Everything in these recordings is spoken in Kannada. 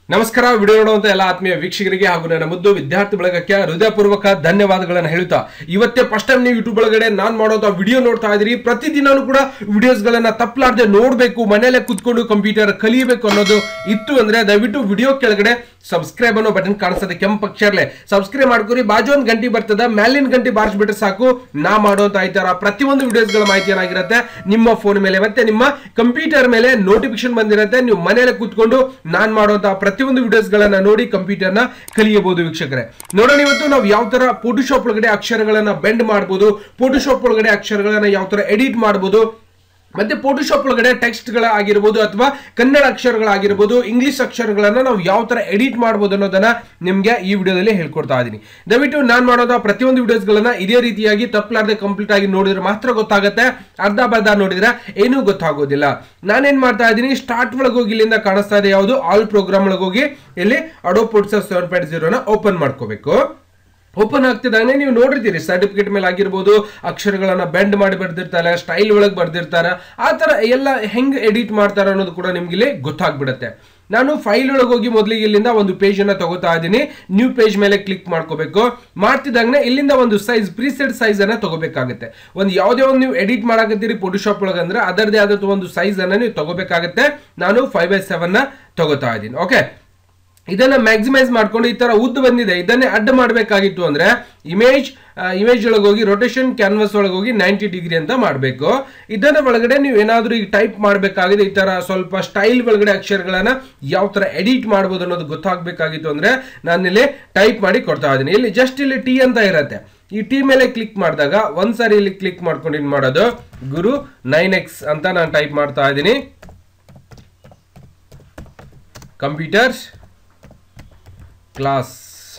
ನಮಸ್ಕಾರ ವಿಡಿಯೋ ನೋಡುವಂತ ಎಲ್ಲ ಆತ್ಮೀಯ ವೀಕ್ಷಕರಿಗೆ ಹಾಗೂ ನನ್ನ ಮುದ್ದು ವಿದ್ಯಾರ್ಥಿ ಬಳಗಕ್ಕೆ ಹೃದಯಪೂರ್ವಕ ಧನ್ಯವಾದಗಳನ್ನು ಹೇಳುತ್ತಾ ಇವತ್ತೇ ಫಸ್ಟ್ ಟೈಮ್ ನೀವು ಯೂಟ್ಯೂಬ್ ಒಳಗಡೆ ನಾನು ಮಾಡುವಂತ ವಿಡಿಯೋ ನೋಡ್ತಾ ಇದ್ದೀರಿ ಪ್ರತಿದಿನನೂ ಕೂಡ ವಿಡಿಯೋಸ್ ಗಳನ್ನ ತಪ್ಪಲಾರ್ದೆ ನೋಡಬೇಕು ಮನೆಯಲ್ಲೇ ಕುತ್ಕೊಂಡು ಕಂಪ್ಯೂಟರ್ ಕಲಿಯಬೇಕು ಅನ್ನೋದು ಇತ್ತು ಅಂದ್ರೆ ದಯವಿಟ್ಟು ವಿಡಿಯೋ ಕೆಳಗಡೆ ಸಬ್ಸ್ಕ್ರೈಬ್ ಅನ್ನೋ ಬಟನ್ ಕಾಣಿಸ್ತದೆ ಕೆಂಪು ಅಕ್ಷರಲೆ ಸಬ್ಸ್ಕ್ರೈಬ್ ಮಾಡ್ಕೊರಿ ಬಾಜು ಒಂದು ಗಂಟೆ ಬರ್ತದ ಮೇಲಿನ ಗಂಟೆ ಬಾರಿಸ್ಬಿಟ್ರೆ ಸಾಕು ನಾ ಮಾಡುವಂತ ಈ ತರ ಪ್ರತಿಯೊಂದು ವಿಡಿಯೋಸ್ಗಳ ಮಾಹಿತಿ ಏನಾಗಿರುತ್ತೆ ನಿಮ್ಮ ಫೋನ್ ಮೇಲೆ ಮತ್ತೆ ನಿಮ್ಮ ಕಂಪ್ಯೂಟರ್ ಮೇಲೆ ನೋಟಿಫಿಕೇಶನ್ ಬಂದಿರುತ್ತೆ ನೀವು ಮನೆಯಲ್ಲೇ ಕೂತ್ಕೊಂಡು ನಾನ್ ಮಾಡುವಂತಹ ಪ್ರತಿಯೊಂದು ವಿಡಿಯೋಸ್ ಗಳನ್ನ ನೋಡಿ ಕಂಪ್ಯೂಟರ್ ನ ಕಲಿಯಬಹುದು ವೀಕ್ಷಕರೇ ನೋಡೋಣ ಇವತ್ತು ನಾವು ಯಾವ ತರ ಫೋಟೋಶಾಪ್ ಒಳಗಡೆ ಅಕ್ಷರಗಳನ್ನ ಬೆಂಡ್ ಮಾಡಬಹುದು ಫೋಟೋಶಾಪ್ ಒಳಗಡೆ ಅಕ್ಷರಗಳನ್ನ ಯಾವ ತರ ಎಡಿಟ್ ಮಾಡಬಹುದು ಮತ್ತೆ ಫೋಟೋಶಾಪ್ ಒಳಗಡೆ ಟೆಕ್ಸ್ಟ್ ಗಳ ಆಗಿರ್ಬೋದು ಅಥವಾ ಕನ್ನಡ ಅಕ್ಷರಗಳಾಗಿರ್ಬೋದು ಇಂಗ್ಲಿಷ್ ಅಕ್ಷರಗಳನ್ನ ನಾವು ಯಾವ ತರ ಎಡಿಟ್ ಮಾಡ್ಬೋದು ಅನ್ನೋದನ್ನ ನಿಮ್ಗೆ ಈ ವಿಡಿಯೋದಲ್ಲಿ ಹೇಳ್ಕೊಡ್ತಾ ಇದ್ದೀನಿ ದಯವಿಟ್ಟು ನಾನು ಮಾಡೋದ ಪ್ರತಿಯೊಂದು ವಿಡಿಯೋಸ್ಗಳನ್ನ ಇದೇ ರೀತಿಯಾಗಿ ತಪ್ಪಲಾರ್ದೆ ಕಂಪ್ಲೀಟ್ ಆಗಿ ನೋಡಿದ್ರೆ ಮಾತ್ರ ಗೊತ್ತಾಗುತ್ತೆ ಅರ್ಧ ಬರ್ಧ ನೋಡಿದ್ರೆ ಏನೂ ಗೊತ್ತಾಗೋದಿಲ್ಲ ನಾನೇನ್ ಮಾಡ್ತಾ ಇದ್ದೀನಿ ಸ್ಟಾರ್ಟ್ ಒಳಗೆ ಹೋಗಿ ಇಲ್ಲಿಂದ ಕಾಣಿಸ್ತಾ ಇದೆ ಯಾವುದು ಆಲ್ ಪ್ರೋಗ್ರಾಮ್ ಒಳಗೆ ಹೋಗಿ ಇಲ್ಲಿ ಅಡೋ ಪುಟ್ಸರ್ ಸೆವೆನ್ ಪಾಯಿಂಟ್ ಜೀರೋನ ಓಪನ್ ಮಾಡ್ಕೋಬೇಕು ಓಪನ್ ಆಗ್ತಿದ್ದಾನೆ ನೀವು ನೋಡಿರ್ತೀರಿ ಸರ್ಟಿಫಿಕೇಟ್ ಮೇಲೆ ಆಗಿರ್ಬೋದು ಅಕ್ಷರಗಳನ್ನ ಬೆಂಡ್ ಮಾಡಿ ಬರ್ದಿರ್ತಾರೆ ಸ್ಟೈಲ್ ಒಳಗೆ ಬರ್ದಿರ್ತಾರೆ ಆ ತರ ಎಲ್ಲ ಹೆಂಗ್ ಎಡಿಟ್ ಮಾಡ್ತಾರೆ ಅನ್ನೋದು ಕೂಡ ನಿಮ್ಗೆ ಇಲ್ಲಿ ಗೊತ್ತಾಗ್ಬಿಡುತ್ತೆ ನಾನು ಫೈಲ್ ಒಳಗೆ ಹೋಗಿ ಮೊದಲಿಗೆ ಇಲ್ಲಿಂದ ಒಂದು ಪೇಜ್ ಅನ್ನ ತಗೋತಾ ಇದ್ದೀನಿ ನ್ಯೂ ಪೇಜ್ ಮೇಲೆ ಕ್ಲಿಕ್ ಮಾಡ್ಕೋಬೇಕು ಮಾಡ್ತಿದ್ದಾಗನೆ ಇಲ್ಲಿಂದ ಒಂದು ಸೈಜ್ ಪ್ರೀಸೆಟ್ ಸೈಜ್ ಅನ್ನ ತಗೋಬೇಕಾಗುತ್ತೆ ಒಂದು ಯಾವುದೇ ಒಂದು ನೀವು ಎಡಿಟ್ ಮಾಡಕತ್ತೀರಿ ಫೋಟೋಶಾಪ್ ಒಳಗೆ ಅಂದ್ರೆ ಅದರದೇ ಆದಂತ ಒಂದು ಸೈಜ್ ಅನ್ನ ನೀವು ತಗೋಬೇಕಾಗುತ್ತೆ ನಾನು ಫೈವ್ ಬೈ ಸೆವೆನ್ ನ ತಗೋತಾ ಇದ್ದೀನಿ ಓಕೆ ಇದನ್ನ ಮ್ಯಾಕ್ಸಿಮೈಸ್ ಮಾಡ್ಕೊಂಡು ಈ ತರ ಉದ್ದ ಬಂದಿದೆ ಇದನ್ನೇ ಅಡ್ಡ ಮಾಡಬೇಕಾಗಿತ್ತು ಅಂದ್ರೆ ಇಮೇಜ್ ಇಮೇಜ್ ಒಳಗೆ ಹೋಗಿ ರೊಟೇಷನ್ ಕ್ಯಾನ್ವಸ್ ಒಳಗೆ ಹೋಗಿ ನೈಂಟಿ ಡಿಗ್ರಿ ಅಂತ ಮಾಡಬೇಕು ಇದನ್ನ ಒಳಗಡೆ ನೀವು ಏನಾದ್ರೂ ಈಗ ಟೈಪ್ ಮಾಡಬೇಕಾಗಿದೆ ಈ ತರ ಸ್ವಲ್ಪ ಸ್ಟೈಲ್ ಒಳಗಡೆ ಅಕ್ಷರಗಳನ್ನ ಯಾವ ತರ ಎಡಿಟ್ ಮಾಡ್ಬೋದು ಅನ್ನೋದು ಗೊತ್ತಾಗಬೇಕಾಗಿತ್ತು ಅಂದ್ರೆ ನಾನು ಇಲ್ಲಿ ಟೈಪ್ ಮಾಡಿ ಕೊಡ್ತಾ ಇದ್ದೀನಿ ಇಲ್ಲಿ ಜಸ್ಟ್ ಇಲ್ಲಿ ಟಿ ಅಂತ ಇರತ್ತೆ ಈ ಟಿ ಮೇಲೆ ಕ್ಲಿಕ್ ಮಾಡಿದಾಗ ಒಂದ್ಸಾರಿ ಇಲ್ಲಿ ಕ್ಲಿಕ್ ಮಾಡ್ಕೊಂಡು ಏನ್ ಮಾಡೋದು ಗುರು ನೈನ್ ಎಕ್ಸ್ ಅಂತ ನಾನು ಟೈಪ್ ಮಾಡ್ತಾ ಇದ್ದೀನಿ ಕಂಪ್ಯೂಟರ್ಸ್ ಕ್ಲಾಸ್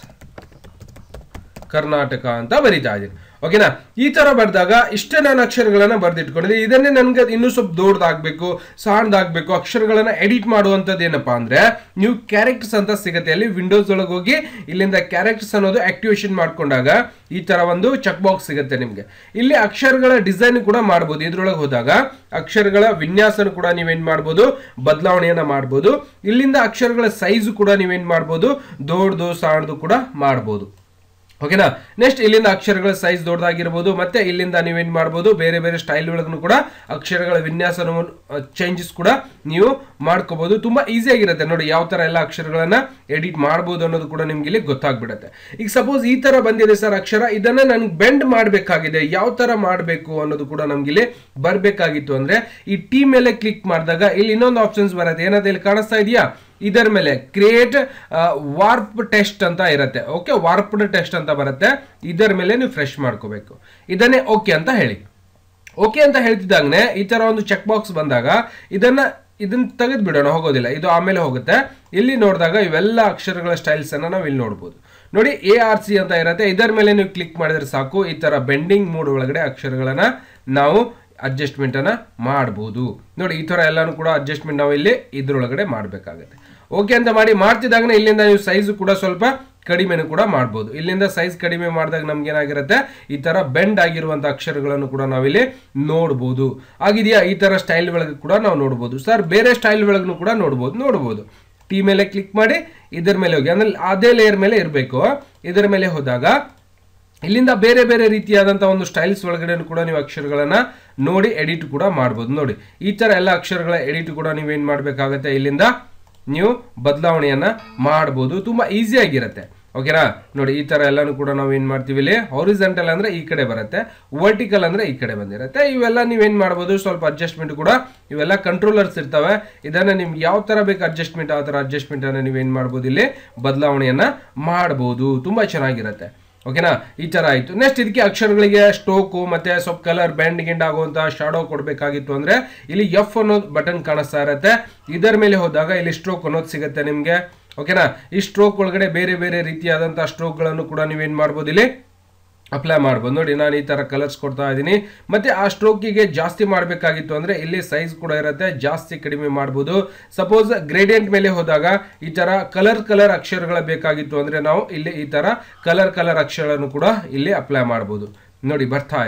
ಕರ್ನಾಟಕ ಅಂತ ಬರಿತಾ ಇದ್ದೀನಿ ಓಕೆನಾ ಈ ತರ ಬರೆದಾಗ ಇಷ್ಟೇ ನಾನು ಅಕ್ಷರಗಳನ್ನ ಬರ್ದಿಟ್ಕೊಂಡಿದ್ದೆ ಇದನ್ನೇ ನನ್ಗೆ ಇನ್ನೂ ಸ್ವಲ್ಪ ದೊಡ್ಡದಾಗಬೇಕು ಸಣ್ಣದಾಗಬೇಕು ಅಕ್ಷರಗಳನ್ನ ಎಡಿಟ್ ಮಾಡುವಂಥದ್ದು ಏನಪ್ಪಾ ಅಂದ್ರೆ ನೀವು ಕ್ಯಾರೆಕ್ಟರ್ಸ್ ಅಂತ ಸಿಗುತ್ತೆ ಅಲ್ಲಿ ವಿಂಡೋಸ್ ಒಳಗೆ ಹೋಗಿ ಇಲ್ಲಿಂದ ಕ್ಯಾರೆಕ್ಟರ್ಸ್ ಅನ್ನೋದು ಆಕ್ಟಿವೇಶನ್ ಮಾಡ್ಕೊಂಡಾಗ ಈ ತರ ಒಂದು ಚೆಕ್ ಬಾಕ್ಸ್ ಸಿಗುತ್ತೆ ನಿಮ್ಗೆ ಇಲ್ಲಿ ಅಕ್ಷರಗಳ ಡಿಸೈನ್ ಕೂಡ ಮಾಡ್ಬೋದು ಇದ್ರೊಳಗೆ ಹೋದಾಗ ಅಕ್ಷರಗಳ ವಿನ್ಯಾಸನ ಕೂಡ ನೀವೇನ್ ಮಾಡ್ಬೋದು ಬದಲಾವಣೆಯನ್ನ ಮಾಡ್ಬೋದು ಇಲ್ಲಿಂದ ಅಕ್ಷರಗಳ ಸೈಜ್ ಕೂಡ ನೀವೇನ್ ಮಾಡ್ಬೋದು ದೊಡ್ಡದು ಸಣ್ಣದು ಕೂಡ ಮಾಡ್ಬೋದು ಓಕೆನಾ ನೆಕ್ಸ್ಟ್ ಇಲ್ಲಿಂದ ಅಕ್ಷರಗಳ ಸೈಜ್ ದೊಡ್ಡದಾಗಿರ್ಬೋದು ಮತ್ತೆ ಇಲ್ಲಿಂದ ನೀವೇನ್ ಮಾಡ್ಬೋದು ಬೇರೆ ಬೇರೆ ಸ್ಟೈಲ್ ಒಳಗೂ ಕೂಡ ಅಕ್ಷರಗಳ ವಿನ್ಯಾಸ ಚೇಂಜಸ್ ಕೂಡ ನೀವು ಮಾಡ್ಕೋಬಹುದು ತುಂಬಾ ಈಸಿ ಆಗಿರುತ್ತೆ ನೋಡಿ ಯಾವ ತರ ಎಲ್ಲ ಅಕ್ಷರಗಳನ್ನ ಎಡಿಟ್ ಮಾಡ್ಬೋದು ಅನ್ನೋದು ಕೂಡ ನಿಮ್ಗೆ ಇಲ್ಲಿ ಗೊತ್ತಾಗ್ಬಿಡುತ್ತೆ ಈಗ ಸಪೋಸ್ ಈ ತರ ಬಂದಿದೆ ಸರ್ ಅಕ್ಷರ ಇದನ್ನ ನನ್ಗೆ ಬೆಂಡ್ ಮಾಡಬೇಕಾಗಿದೆ ಯಾವ ತರ ಮಾಡಬೇಕು ಅನ್ನೋದು ಕೂಡ ನಮ್ಗೆ ಇಲ್ಲಿ ಬರ್ಬೇಕಾಗಿತ್ತು ಅಂದ್ರೆ ಈ ಟಿ ಮೇಲೆ ಕ್ಲಿಕ್ ಮಾಡಿದಾಗ ಇಲ್ಲಿ ಇನ್ನೊಂದು ಆಪ್ಷನ್ಸ್ ಬರುತ್ತೆ ಏನಾದ್ರೆ ಇಲ್ಲಿ ಕಾಣಿಸ್ತಾ ಇದೆಯಾ ಇದರ ಮೇಲೆ ಕ್ರಿಯೇಟ್ ವಾರ್ಪ್ ಟೆಸ್ಟ್ ಅಂತ ಇರುತ್ತೆ ಓಕೆ ವಾರ್ಪ್ಡ್ ಟೆಸ್ಟ್ ಅಂತ ಬರುತ್ತೆ ಇದರ ಮೇಲೆ ನೀವು ಫ್ರೆಶ್ ಮಾಡ್ಕೋಬೇಕು ಇದನ್ನೇ ಓಕೆ ಅಂತ ಹೇಳಿ ಓಕೆ ಅಂತ ಹೇಳ್ತಿದ್ದಾಗನೆ ಈ ತರ ಒಂದು ಚೆಕ್ ಬಾಕ್ಸ್ ಬಂದಾಗ ಇದನ್ನ ಇದನ್ನ ತೆಗೆದು ಬಿಡೋಣ ಹೋಗೋದಿಲ್ಲ ಇದು ಆಮೇಲೆ ಹೋಗುತ್ತೆ ಇಲ್ಲಿ ನೋಡಿದಾಗ ಇವೆಲ್ಲ ಅಕ್ಷರಗಳ ಸ್ಟೈಲ್ಸ್ ಅನ್ನ ನಾವು ಇಲ್ಲಿ ನೋಡ್ಬೋದು ನೋಡಿ ಎ ಆರ್ ಸಿ ಅಂತ ಇರುತ್ತೆ ಇದರ ಮೇಲೆ ನೀವು ಕ್ಲಿಕ್ ಮಾಡಿದ್ರೆ ಸಾಕು ಈ ತರ ಬೆಂಡಿಂಗ್ ಮೂಡ್ ಒಳಗಡೆ ಅಕ್ಷರಗಳನ್ನ ನಾವು ಅಡ್ಜಸ್ಟ್ಮೆಂಟ್ ಅನ್ನ ಮಾಡ್ಬೋದು ನೋಡಿ ಈ ತರ ಎಲ್ಲಾನು ಕೂಡ ಅಡ್ಜಸ್ಟ್ಮೆಂಟ್ ನಾವು ಇಲ್ಲಿ ಇದ್ರೊಳಗಡೆ ಮಾಡಬೇಕಾಗುತ್ತೆ ಓಕೆ ಅಂತ ಮಾಡಿ ಮಾಡ್ತಿದ್ದಾಗನೇ ಇಲ್ಲಿಂದ ನೀವು ಸೈಜ್ ಕೂಡ ಸ್ವಲ್ಪ ಕಡಿಮೆನೂ ಕೂಡ ಮಾಡ್ಬೋದು ಇಲ್ಲಿಂದ ಸೈಜ್ ಕಡಿಮೆ ಮಾಡಿದಾಗ ನಮ್ಗೆ ಏನಾಗಿರುತ್ತೆ ಈ ತರ ಬೆಂಡ್ ಆಗಿರುವಂತ ಅಕ್ಷರಗಳನ್ನು ಕೂಡ ನಾವಿಲ್ಲಿ ನೋಡ್ಬೋದು ಆಗಿದೆಯಾ ಈ ತರ ಸ್ಟೈಲ್ ಒಳಗೆ ಕೂಡ ನಾವು ನೋಡ್ಬೋದು ಸರ್ ಬೇರೆ ಸ್ಟೈಲ್ ಒಳಗೂ ಕೂಡ ನೋಡ್ಬೋದು ನೋಡ್ಬೋದು ಟಿ ಮೇಲೆ ಕ್ಲಿಕ್ ಮಾಡಿ ಇದರ ಮೇಲೆ ಹೋಗಿ ಅಂದ್ರೆ ಅದೇ ಲೇಯರ್ ಮೇಲೆ ಇರಬೇಕು ಇದರ ಮೇಲೆ ಹೋದಾಗ ಇಲ್ಲಿಂದ ಬೇರೆ ಬೇರೆ ರೀತಿಯಾದಂತಹ ಒಂದು ಸ್ಟೈಲ್ಸ್ ಒಳಗಡೆ ಕೂಡ ನೀವು ಅಕ್ಷರಗಳನ್ನ ನೋಡಿ ಎಡಿಟ್ ಕೂಡ ಮಾಡ್ಬೋದು ನೋಡಿ ಈ ತರ ಎಲ್ಲ ಅಕ್ಷರಗಳ ಎಡಿಟ್ ಕೂಡ ನೀವೇನ್ ಮಾಡ್ಬೇಕಾಗತ್ತೆ ಇಲ್ಲಿಂದ ನೀವು ಬದಲಾವಣೆಯನ್ನ ಮಾಡ್ಬೋದು ತುಂಬಾ ಈಸಿ ಆಗಿರುತ್ತೆ ಓಕೆನಾ ನೋಡಿ ಈ ತರ ಎಲ್ಲಾನು ಕೂಡ ನಾವು ಏನ್ ಮಾಡ್ತೀವಿ ಇಲ್ಲಿ ಹಾರಿಸೆಂಟಲ್ ಅಂದ್ರೆ ಈ ಕಡೆ ಬರುತ್ತೆ ವರ್ಟಿಕಲ್ ಅಂದ್ರೆ ಈ ಕಡೆ ಬಂದಿರುತ್ತೆ ಇವೆಲ್ಲ ನೀವೇನ್ ಮಾಡ್ಬೋದು ಸ್ವಲ್ಪ ಅಡ್ಜಸ್ಟ್ಮೆಂಟ್ ಕೂಡ ಇವೆಲ್ಲ ಕಂಟ್ರೋಲರ್ಸ್ ಇರ್ತವೆ ಇದನ್ನ ನಿಮ್ಗೆ ಯಾವ ತರ ಬೇಕು ಅಡ್ಜಸ್ಟ್ಮೆಂಟ್ ಆ ತರ ಅಡ್ಜಸ್ಟ್ಮೆಂಟ್ ಅನ್ನ ನೀವೇನ್ ಮಾಡ್ಬೋದು ಇಲ್ಲಿ ಬದಲಾವಣೆಯನ್ನ ಮಾಡ್ಬೋದು ತುಂಬಾ ಚೆನ್ನಾಗಿರುತ್ತೆ ಓಕೆನಾ ಈ ತರ ಆಯ್ತು ನೆಕ್ಸ್ಟ್ ಇದಕ್ಕೆ ಅಕ್ಷರಗಳಿಗೆ ಸ್ಟೋಕು ಮತ್ತೆ ಸ್ವಲ್ಪ ಕಲರ್ ಬ್ಯಾಂಡ್ ಗಿಂಡ್ ಆಗುವಂತ ಶಾಡೋ ಕೊಡಬೇಕಾಗಿತ್ತು ಅಂದ್ರೆ ಇಲ್ಲಿ ಎಫ್ ಅನ್ನೋದು ಬಟನ್ ಕಾಣಿಸ್ತಾ ಇರುತ್ತೆ ಇದರ ಮೇಲೆ ಹೋದಾಗ ಇಲ್ಲಿ ಸ್ಟ್ರೋಕ್ ಅನ್ನೋದು ಸಿಗುತ್ತೆ ನಿಮ್ಗೆ ಓಕೆನಾ ಈ ಸ್ಟ್ರೋಕ್ ಒಳಗಡೆ ಬೇರೆ ಬೇರೆ ರೀತಿಯಾದಂತಹ ಸ್ಟ್ರೋಕ್ಗಳನ್ನು ಕೂಡ ನೀವೇನ್ ಮಾಡ್ಬೋದು ಇಲ್ಲಿ ಅಪ್ಲೈ ಮಾಡ್ಬೋದು ನೋಡಿ ನಾನು ಈ ತರ ಕಲರ್ಸ್ ಕೊಡ್ತಾ ಇದ್ದೀನಿ ಮತ್ತೆ ಆ ಸ್ಟ್ರೋಕಿಗೆ ಜಾಸ್ತಿ ಮಾಡಬೇಕಾಗಿತ್ತು ಅಂದ್ರೆ ಇಲ್ಲಿ ಸೈಜ್ ಕೂಡ ಇರುತ್ತೆ ಜಾಸ್ತಿ ಕಡಿಮೆ ಮಾಡ್ಬೋದು ಸಪೋಸ್ ಗ್ರೇಡಿಯಂಟ್ ಮೇಲೆ ಹೋದಾಗ ಈ ತರ ಕಲರ್ ಕಲರ್ ಅಕ್ಷರಗಳ ಬೇಕಾಗಿತ್ತು ಅಂದ್ರೆ ನಾವು ಇಲ್ಲಿ ಈ ತರ ಕಲರ್ ಕಲರ್ ಅಕ್ಷರಗಳನ್ನು ಕೂಡ ಇಲ್ಲಿ ಅಪ್ಲೈ ಮಾಡ್ಬೋದು ನೋಡಿ ಬರ್ತಾ ಇದೆ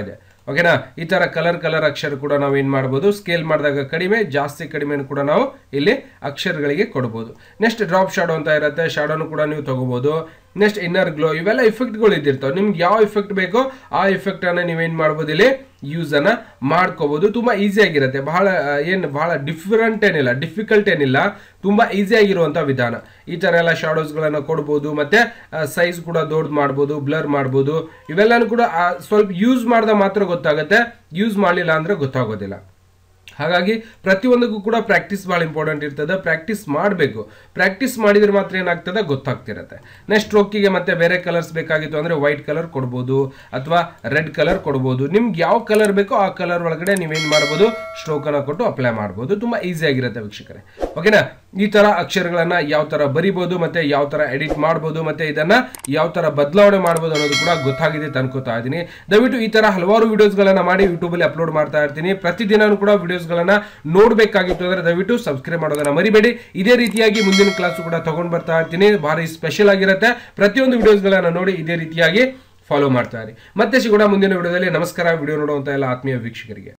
ಓಕೆನಾ ಈ ತರ ಕಲರ್ ಕಲರ್ ಅಕ್ಷರ ಕೂಡ ನಾವು ಏನ್ ಮಾಡ್ಬೋದು ಸ್ಕೇಲ್ ಮಾಡಿದಾಗ ಕಡಿಮೆ ಜಾಸ್ತಿ ಕಡಿಮೆ ಕೂಡ ನಾವು ಇಲ್ಲಿ ಅಕ್ಷರಗಳಿಗೆ ಕೊಡ್ಬೋದು ನೆಕ್ಸ್ಟ್ ಡ್ರಾಪ್ ಶಾಡೋ ಅಂತ ಇರುತ್ತೆ ಶಾಡೋನು ಕೂಡ ನೀವು ತಗೋಬಹುದು ನೆಕ್ಸ್ಟ್ ಇನ್ನರ್ ಗ್ಲೋ ಇವೆಲ್ಲ ಇಫೆಕ್ಟ್ಗಳು ಇದ್ದಿರ್ತಾವೆ ನಿಮ್ಗೆ ಯಾವ ಇಫೆಕ್ಟ್ ಬೇಕೋ ಆ ಇಫೆಕ್ಟ್ ಅನ್ನ ನೀವೇನ್ ಮಾಡ್ಬೋದು ಇಲ್ಲಿ ಯೂಸ್ ಅನ್ನ ಮಾಡ್ಕೋಬಹುದು ತುಂಬಾ ಈಸಿ ಆಗಿರುತ್ತೆ ಬಹಳ ಆ, ಏನು ಬಹಳ ಡಿಫರೆಂಟ್ ಏನಿಲ್ಲ ಡಿಫಿಕಲ್ಟ್ ಏನಿಲ್ಲ ತುಂಬಾ ಈಸಿ ಆಗಿರುವಂತ ವಿಧಾನ ಈ ತರ ಎಲ್ಲ ಶಾಡೋಸ್ ಗಳನ್ನ ಕೊಡ್ಬೋದು ಮತ್ತೆ ಸೈಜ್ ಕೂಡ ದೊಡ್ಡ ಮಾಡ್ಬೋದು ಬ್ಲರ್ ಮಾಡ್ಬೋದು ಇವೆಲ್ಲನೂ ಕೂಡ ಆ, ಸ್ವಲ್ಪ ಯೂಸ್ ಮಾಡ್ದ ಮಾತ್ರ ಗೊತ್ತಾಗುತ್ತೆ ಯೂಸ್ ಮಾಡಲಿಲ್ಲ ಅಂದ್ರೆ ಗೊತ್ತಾಗೋದಿಲ್ಲ ಹಾಗಾಗಿ ಪ್ರತಿಯೊಂದಕ್ಕೂ ಕೂಡ ಪ್ರಾಕ್ಟೀಸ್ ಭಾಳ ಇಂಪಾರ್ಟೆಂಟ್ ಇರ್ತದೆ ಪ್ರಾಕ್ಟೀಸ್ ಮಾಡಬೇಕು ಪ್ರಾಕ್ಟೀಸ್ ಮಾಡಿದ್ರೆ ಮಾತ್ರ ಏನಾಗ್ತದೆ ಗೊತ್ತಾಗ್ತಿರತ್ತೆ ನೆಕ್ಸ್ಟ್ ಸ್ಟ್ರೋಕಿಗೆ ಮತ್ತೆ ಬೇರೆ ಕಲರ್ಸ್ ಬೇಕಾಗಿತ್ತು ಅಂದ್ರೆ ವೈಟ್ ಕಲರ್ ಕೊಡ್ಬೋದು ಅಥವಾ ರೆಡ್ ಕಲರ್ ಕೊಡ್ಬೋದು ನಿಮ್ಗೆ ಯಾವ ಕಲರ್ ಬೇಕೋ ಆ ಕಲರ್ ಒಳಗಡೆ ನೀವೇನ್ ಮಾಡ್ಬೋದು ಸ್ಟ್ರೋಕ್ ಅನ್ನ ಕೊಟ್ಟು ಅಪ್ಲೈ ಮಾಡ್ಬೋದು ತುಂಬಾ ಈಸಿ ಆಗಿರುತ್ತೆ ವೀಕ್ಷಕರೇ ಓಕೆನಾ ಈ ತರ ಅಕ್ಷರಗಳನ್ನ ಯಾವ ತರ ಬರಿಬೋದು ಮತ್ತೆ ಯಾವ ತರ ಎಡಿಟ್ ಮಾಡ್ಬೋದು ಮತ್ತೆ ಇದನ್ನ ಯಾವ ತರ ಬದಲಾವಣೆ ಮಾಡ್ಬೋದು ಅನ್ನೋದು ಕೂಡ ಗೊತ್ತಾಗಿದೆ ಅಂತ ಅನ್ಕೋತಾ ಇದ್ದೀನಿ ದಯವಿಟ್ಟು ಈ ತರ ಹಲವಾರು ವಿಡಿಯೋಸ್ ಗಳನ್ನ ಮಾಡಿ ಯೂಟ್ಯೂಬ್ ಅಲ್ಲಿ ಅಪ್ಲೋಡ್ ಮಾಡ್ತಾ ಇರ್ತೀನಿ ಪ್ರತಿದಿನ ಕೂಡ ವಿಡಿಯೋಸ್ ಗಳನ್ನ ನೋಡ್ಬೇಕಾಗಿತ್ತು ಅಂದ್ರೆ ದಯವಿಟ್ಟು ಸಬ್ಸ್ಕ್ರೈಬ್ ಮಾಡೋದನ್ನ ಮರಿಬೇಡಿ ಇದೇ ರೀತಿಯಾಗಿ ಮುಂದಿನ ಕ್ಲಾಸ್ ಕೂಡ ತಗೊಂಡ್ ಬರ್ತಾ ಇರ್ತೀನಿ ಭಾರಿ ಸ್ಪೆಷಲ್ ಆಗಿರುತ್ತೆ ಪ್ರತಿಯೊಂದು ವಿಡಿಯೋಸ್ ಗಳನ್ನ ನೋಡಿ ಇದೇ ರೀತಿಯಾಗಿ ಫಾಲೋ ಮಾಡ್ತಾ ಇರಿ ಮತ್ತೆ ಸಿಗೋಣ ಮುಂದಿನ ವಿಡಿಯೋದಲ್ಲಿ ನಮಸ್ಕಾರ ವಿಡಿಯೋ ನೋಡುವಂತ ಎಲ್ಲ ಆತ್ಮೀಯ ವೀಕ್ಷಕರಿಗೆ